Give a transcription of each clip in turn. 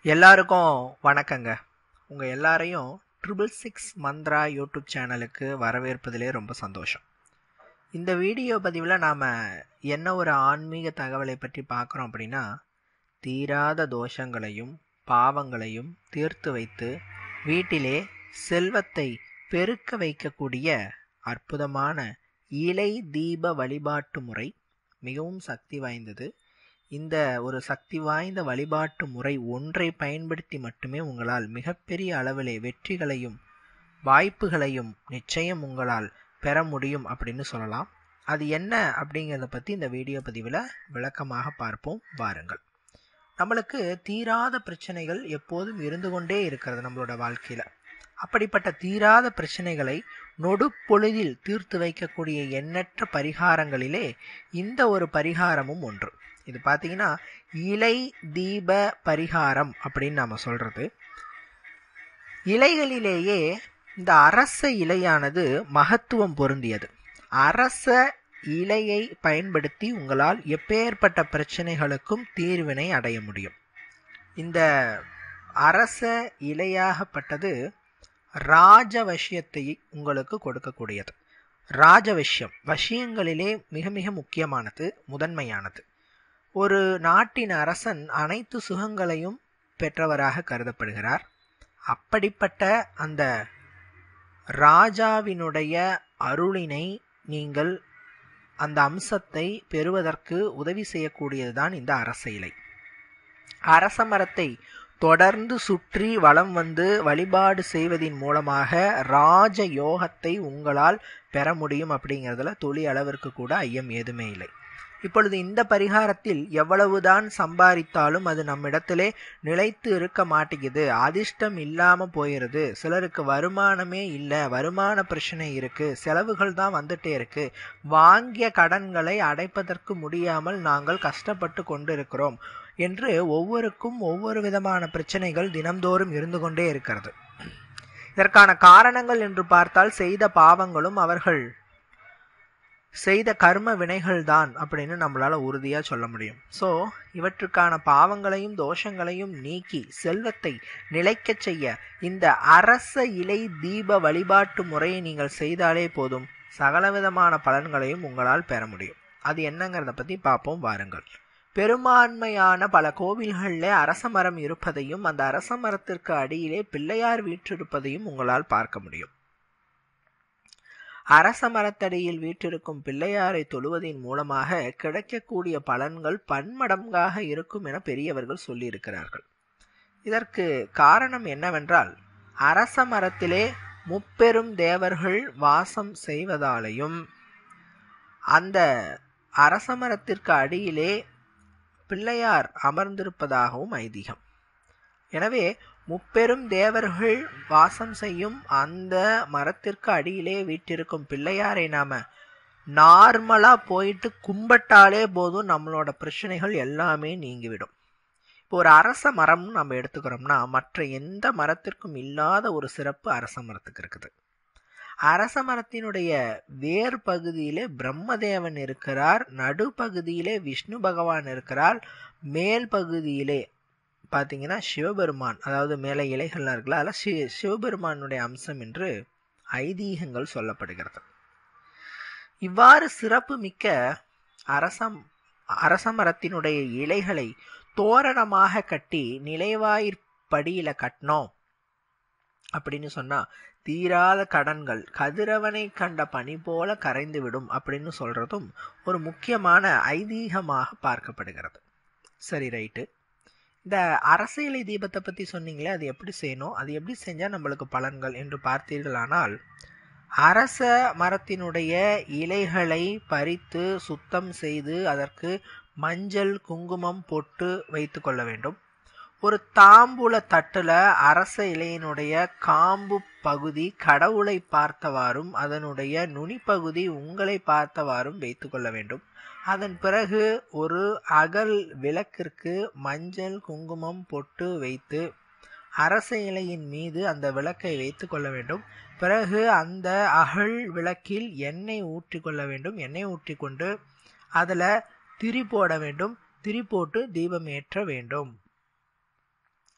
எல்லாருக்கும் வணக்கங்க உங்கள் எல்லாரையும் ட்ரிபிள் சிக்ஸ் மந்த்ரா யூடியூப் சேனலுக்கு வரவேற்பதிலே ரொம்ப சந்தோஷம் இந்த வீடியோ பதிவில் நாம் என்ன ஒரு ஆன்மீக தகவலை பற்றி பார்க்குறோம் அப்படின்னா தீராத தோஷங்களையும் பாவங்களையும் தீர்த்து வைத்து வீட்டிலே செல்வத்தை பெருக்க வைக்கக்கூடிய அற்புதமான இலை தீப வழிபாட்டு முறை மிகவும் சக்தி வாய்ந்தது இந்த ஒரு சக்தி வாய்ந்த வழிபாட்டு முறை ஒன்றை பயன்படுத்தி மட்டுமே உங்களால் மிகப்பெரிய அளவிலே வெற்றிகளையும் வாய்ப்புகளையும் நிச்சயம் உங்களால் பெற முடியும் அப்படின்னு சொல்லலாம் அது என்ன அப்படிங்கிறத பற்றி இந்த வீடியோ பதிவில் விளக்கமாக பார்ப்போம் வாருங்கள் நம்மளுக்கு தீராத பிரச்சனைகள் எப்போதும் இருந்து கொண்டே இருக்கிறது நம்மளோட வாழ்க்கையில் அப்படிப்பட்ட தீராத பிரச்சனைகளை நொடு பொழுதில் தீர்த்து வைக்கக்கூடிய எண்ணற்ற பரிகாரங்களிலே இந்த ஒரு பரிகாரமும் ஒன்று இது பார்த்தீங்கன்னா இலை தீப பரிகாரம் அப்படின்னு நாம் சொல்கிறது இலைகளிலேயே இந்த அரச இலையானது மகத்துவம் பொருந்தியது அரச இலையை பயன்படுத்தி உங்களால் எப்பேற்பட்ட பிரச்சனைகளுக்கும் தீர்வினை அடைய முடியும் இந்த அரச இலையாகப்பட்டது ராஜவசியத்தை உங்களுக்கு கொடுக்கக்கூடியது ராஜவசியம் வசியங்களிலே மிக மிக முக்கியமானது முதன்மையானது ஒரு நாட்டின் அரசன் அனைத்து சுகங்களையும் பெற்றவராக கருதப்படுகிறார் அப்படிப்பட்ட அந்த ராஜாவினுடைய அருளினை நீங்கள் அந்த அம்சத்தை பெறுவதற்கு உதவி செய்யக்கூடியதுதான் இந்த அரச இலை அரச மரத்தை தொடர்ந்து சுற்றி வலம் வந்து வழிபாடு செய்வதின் மூலமாக ராஜ யோகத்தை உங்களால் பெற முடியும் அப்படிங்கிறதுல துளி அளவிற்கு கூட ஐயம் ஏதுமே இல்லை இப்பொழுது இந்த பரிகாரத்தில் எவ்வளவுதான் சம்பாதித்தாலும் அது நம்மிடத்திலே நிலைத்து இருக்க மாட்டேங்குது அதிர்ஷ்டம் இல்லாம போயிருது சிலருக்கு வருமானமே இல்லை வருமான பிரச்சனை இருக்கு செலவுகள் தான் வந்துட்டே இருக்கு வாங்கிய கடன்களை அடைப்பதற்கு முடியாமல் நாங்கள் கஷ்டப்பட்டு கொண்டு இருக்கிறோம் என்று ஒவ்வொருக்கும் ஒவ்வொரு விதமான பிரச்சனைகள் தினம்தோறும் இருந்து கொண்டே இருக்கிறது இதற்கான காரணங்கள் என்று பார்த்தால் செய்த பாவங்களும் அவர்கள் செய்த கர்ம வினைகள் தான் அப்படின்னு நம்மளால உறுதியா சொல்ல முடியும் ஸோ இவற்றுக்கான பாவங்களையும் தோஷங்களையும் நீக்கி செல்வத்தை நிலைக்க செய்ய இந்த அரச இலை தீப வழிபாட்டு முறையை நீங்கள் செய்தாலே போதும் சகலவிதமான பலன்களையும் உங்களால் பெற முடியும் அது என்னங்கிறத பத்தி பார்ப்போம் வாருங்கள் பெரும்பான்மையான பல கோவில்களில் அரச மரம் இருப்பதையும் அந்த அரச மரத்திற்கு அடியிலே பிள்ளையார் வீற்றிருப்பதையும் உங்களால் பார்க்க முடியும் அரச மரத்தடியில் வீற்றிருக்கும் பிள்ளையாரை தொழுவதின் மூலமாக கிடைக்கக்கூடிய பலன்கள் பன்மடங்காக இருக்கும் என பெரியவர்கள் சொல்லியிருக்கிறார்கள் இதற்கு காரணம் என்னவென்றால் அரச மரத்திலே முப்பெரும் தேவர்கள் வாசம் செய்வதாலையும் அந்த அரச மரத்திற்கு அடியிலே பிள்ளையார் அமர்ந்திருப்பதாகவும் ஐதீகம் எனவே முப்பெரும் தேவர்கள் வாசம் செய்யும் அந்த மரத்திற்கு அடியிலே வீட்டிருக்கும் பிள்ளையாரை நாம நார்மலா போயிட்டு கும்பிட்டாலே போதும் நம்மளோட பிரச்சனைகள் எல்லாமே நீங்கிவிடும் இப்போ ஒரு அரச மரம்னு நம்ம எடுத்துக்கிறோம்னா மற்ற எந்த மரத்திற்கும் இல்லாத ஒரு சிறப்பு அரச மரத்துக்கு இருக்குது அரச மரத்தினுடைய வேர் பகுதியிலே பிரம்மதேவன் இருக்கிறார் நடுப்பகுதியிலே விஷ்ணு பகவான் இருக்கிறார் மேல் பகுதியிலே பார்த்தீங்கன்னா சிவபெருமான் அதாவது மேலே இலைகள்லாம் இருக்குல்ல அதில் சி சிவபெருமானுடைய அம்சம் என்று ஐதீகங்கள் சொல்லப்படுகிறது இவ்வாறு சிறப்பு மிக்க அரசம் அரச மரத்தினுடைய இலைகளை தோரணமாக கட்டி நிலைவாயிற்படியில கட்டினோம் அப்படின்னு சொன்னா தீராத கடன்கள் கதிரவனை கண்ட பனி போல கரைந்து விடும் அப்படின்னு சொல்றதும் ஒரு முக்கியமான ஐதீகமாக பார்க்கப்படுகிறது சரி ரைட்டு இந்த அரசியலை தீபத்தை பற்றி சொன்னீங்களே அது எப்படி செய்யணும் அது எப்படி செஞ்சால் நம்மளுக்கு பலன்கள் என்று பார்த்தீர்களானால் அரச மரத்தினுடைய இலைகளை பறித்து சுத்தம் செய்து அதற்கு மஞ்சள் குங்குமம் பொட்டு வைத்து கொள்ள வேண்டும் ஒரு தாம்பூல தட்டுல அரச இலையினுடைய காம்பு பகுதி கடவுளை பார்த்தவாறும் அதனுடைய நுனி பகுதி உங்களை பார்த்தவாறும் வைத்து கொள்ள வேண்டும் அதன் பிறகு ஒரு அகல் விளக்கிற்கு மஞ்சள் குங்குமம் பொட்டு வைத்து அரச இலையின் மீது அந்த விளக்கை வைத்து கொள்ள வேண்டும் பிறகு அந்த அகல் விளக்கில் எண்ணெய் ஊற்றி கொள்ள வேண்டும் எண்ணெய் ஊற்றி கொண்டு அதில் திரி போட வேண்டும் திரி போட்டு தீபம் ஏற்ற வேண்டும்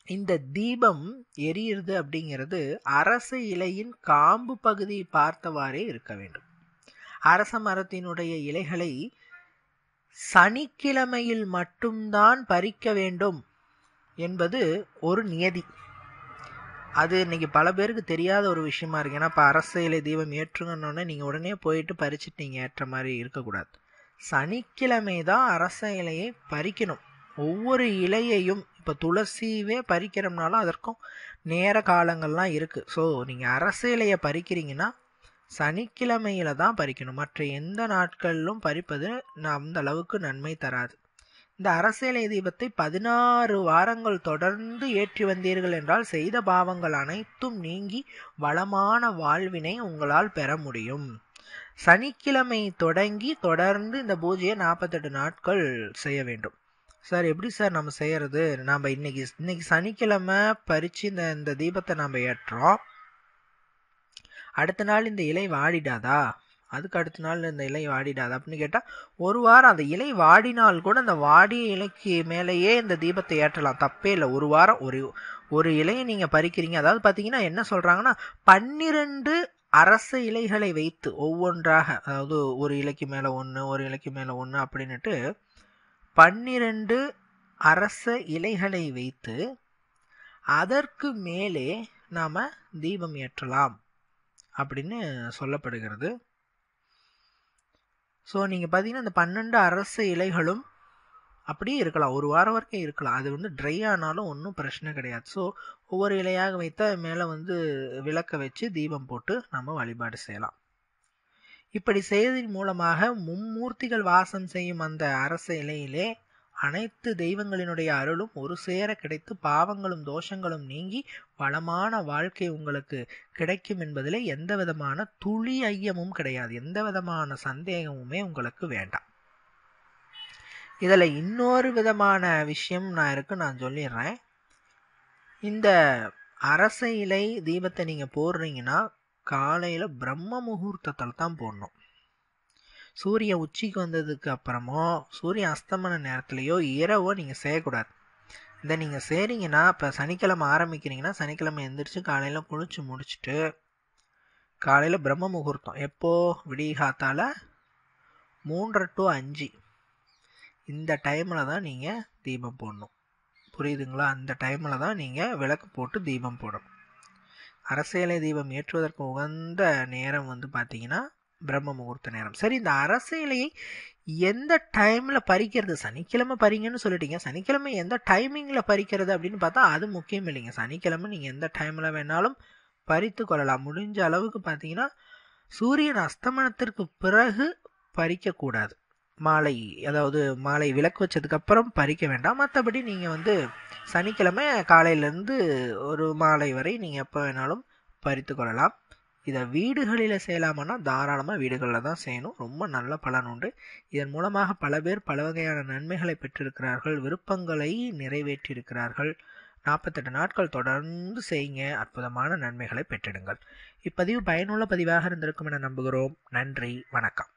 இந்த தீபம் எரியுறது அப்படிங்கிறது அரச இலையின் காம்பு பகுதி பார்த்தவாறே இருக்க வேண்டும் அரச மரத்தினுடைய இலைகளை சனிக்கிழமையில் மட்டும்தான் பறிக்க வேண்டும் என்பது ஒரு நியதி அது இன்னைக்கு பல பேருக்கு தெரியாத ஒரு விஷயமா இருக்கு ஏன்னா இப்போ அரசு இலை தீபம் ஏற்றுங்கன்னொடனே நீங்கள் உடனே போயிட்டு பறிச்சுட்டு நீங்கள் ஏற்ற மாதிரி இருக்கக்கூடாது சனிக்கிழமை தான் அரச இலையை பறிக்கணும் ஒவ்வொரு இலையையும் இப்போ துளசியவே பறிக்கிறோம்னாலும் அதற்கும் நேர காலங்கள்லாம் இருக்குது ஸோ நீங்கள் அரச இலையை பறிக்கிறீங்கன்னா சனிக்கிழமையில தான் பறிக்கணும் மற்ற எந்த நாட்களிலும் பறிப்பது அந்த அளவுக்கு நன்மை தராது இந்த அரசியலை தீபத்தை பதினாறு வாரங்கள் தொடர்ந்து ஏற்றி வந்தீர்கள் என்றால் செய்த பாவங்கள் அனைத்தும் நீங்கி வளமான வாழ்வினை உங்களால் பெற முடியும் சனிக்கிழமை தொடங்கி தொடர்ந்து இந்த பூஜையை நாற்பத்தெட்டு நாட்கள் செய்ய வேண்டும் சார் எப்படி சார் நம்ம செய்யறது நாம் இன்னைக்கு இன்னைக்கு சனிக்கிழமை பறித்து இந்த இந்த தீபத்தை நம்ம ஏற்றோம் அடுத்த நாள் இந்த இலை வாடிடாதா அதுக்கு அடுத்த நாள் இந்த இலை வாடிடாது அப்படின்னு கேட்டால் ஒரு வாரம் அந்த இலை வாடினால் கூட அந்த வாடிய இலைக்கு மேலேயே இந்த தீபத்தை ஏற்றலாம் தப்பே இல்லை ஒரு வாரம் ஒரு ஒரு இலையை நீங்கள் பறிக்கிறீங்க அதாவது பார்த்தீங்கன்னா என்ன சொல்கிறாங்கன்னா பன்னிரண்டு அரச இலைகளை வைத்து ஒவ்வொன்றாக அதாவது ஒரு இலைக்கு மேலே ஒன்று ஒரு இலைக்கு மேலே ஒன்று அப்படின்னுட்டு பன்னிரண்டு அரச இலைகளை வைத்து அதற்கு மேலே நாம் தீபம் ஏற்றலாம் அப்படின்னு சொல்லப்படுகிறது ஸோ நீங்கள் பார்த்தீங்கன்னா இந்த பன்னெண்டு அரசு இலைகளும் அப்படியே இருக்கலாம் ஒரு வாரம் வரைக்கும் இருக்கலாம் அது வந்து ட்ரை ஆனாலும் ஒன்றும் பிரச்சனை கிடையாது ஸோ ஒவ்வொரு இலையாக வைத்து மேலே வந்து விளக்க வச்சு தீபம் போட்டு நம்ம வழிபாடு செய்யலாம் இப்படி செய்வதன் மூலமாக மும்மூர்த்திகள் வாசம் செய்யும் அந்த அரச இலையிலே அனைத்து தெய்வங்களினுடைய அருளும் ஒரு சேர கிடைத்து பாவங்களும் தோஷங்களும் நீங்கி வளமான வாழ்க்கை உங்களுக்கு கிடைக்கும் என்பதில் எந்த விதமான துளி ஐயமும் கிடையாது எந்த விதமான சந்தேகமுமே உங்களுக்கு வேண்டாம் இதில் இன்னொரு விதமான விஷயம் நான் இருக்கு நான் சொல்லிடுறேன் இந்த அரச இலை தீபத்தை நீங்கள் போடுறீங்கன்னா காலையில் பிரம்ம முகூர்த்தத்தில் தான் போடணும் சூரியன் உச்சிக்கு வந்ததுக்கு அப்புறமோ சூரியன் அஸ்தமன நேரத்துலையோ இரவோ நீங்கள் செய்யக்கூடாது இதை நீங்கள் செய்கிறீங்கன்னா இப்போ சனிக்கிழமை ஆரம்பிக்கிறீங்கன்னா சனிக்கிழமை எந்திரிச்சு காலையில் குளிச்சு முடிச்சுட்டு காலையில் பிரம்ம முகூர்த்தம் எப்போ விடிகாத்தால் மூன்றரை டு அஞ்சு இந்த டைமில் தான் நீங்கள் தீபம் போடணும் புரியுதுங்களா அந்த டைமில் தான் நீங்கள் விளக்கு போட்டு தீபம் போடணும் அரசியலை தீபம் ஏற்றுவதற்கு உகந்த நேரம் வந்து பார்த்தீங்கன்னா பிரம்ம முகூர்த்த நேரம் சரி இந்த அரசியலையை எந்த டைமில் பறிக்கிறது சனிக்கிழமை பறிங்கன்னு சொல்லிட்டீங்க சனிக்கிழமை எந்த டைமிங்கில் பறிக்கிறது அப்படின்னு பார்த்தா அது முக்கியம் இல்லைங்க சனிக்கிழமை நீங்கள் எந்த டைமில் வேணாலும் பறித்து கொள்ளலாம் முடிஞ்ச அளவுக்கு பார்த்தீங்கன்னா சூரியன் அஸ்தமனத்திற்கு பிறகு பறிக்கக்கூடாது மாலை அதாவது மாலை விளக்கு வச்சதுக்கப்புறம் பறிக்க வேண்டாம் மற்றபடி நீங்கள் வந்து சனிக்கிழமை காலையிலேருந்து ஒரு மாலை வரை நீங்கள் எப்போ வேணாலும் பறித்து கொள்ளலாம் இதை வீடுகளில் செய்யலாமான்னா தாராளமாக வீடுகளில் தான் செய்யணும் ரொம்ப நல்ல பலன் உண்டு இதன் மூலமாக பல பேர் பல வகையான நன்மைகளை பெற்றிருக்கிறார்கள் விருப்பங்களை நிறைவேற்றியிருக்கிறார்கள் நாற்பத்தெட்டு நாட்கள் தொடர்ந்து செய்யுங்க அற்புதமான நன்மைகளை பெற்றிடுங்கள் இப்பதிவு பயனுள்ள பதிவாக இருந்திருக்கும் என நம்புகிறோம் நன்றி வணக்கம்